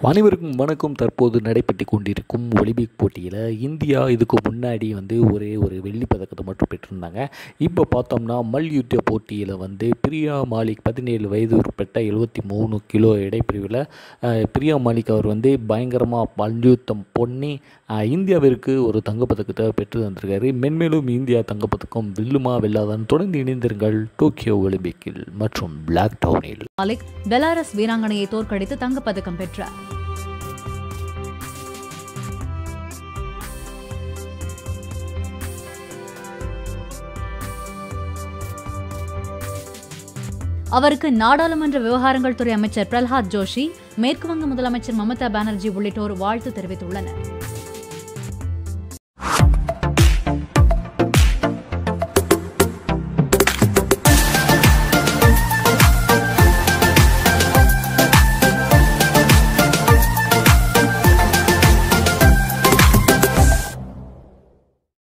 அனைவருக்கும் வணக்கம் தற்போது நடைபெற்று கொண்டிருக்கும் ஒலிம்பிக் போட்டியில் இந்தியா இதுக்கு முன்னாடி வந்து ஒரே ஒரு வெள்ளி பதக்கத்தை மட்டும் பெற்றிருந்தாங்க இப்போ பார்த்தோம்னா மல்யுத்த போட்டியில் வந்து பிரியா மாலிக் பதினேழு வயது உட்பட்ட எழுபத்தி மூணு கிலோ இடைப்பிரிவில் அஹ், பிரியா மாலிக் அவர் வந்து பயங்கரமாக மல்யுத்தம் பொண்ணி அஹ், இந்தியாவிற்கு ஒரு தங்கப்பதக்கத்தை பெற்று தந்திருக்காரு மென்மேலும் இந்தியா தங்கப்பதக்கம் வெல்லுமா வெல்லாதான் தொடர்ந்து இணைந்திருங்கள் டோக்கியோ ஒலிம்பிக்கில் மற்றும் பிளாக் டவுனில் மாலிக் பெலாரஸ் வீராங்கனையை தோற்கடித்து தங்கப்பதக்கம் பெற்றார் அவருக்கு நாடாளுமன்ற விவகாரங்கள் துறை அமைச்சர் பிரல்ஹாத் ஜோஷி மேற்கு வங்க முதலமைச்சர் மமதா பானர்ஜி உள்ளிட்டோர் வாழ்த்து தெரிவித்துள்ளனர்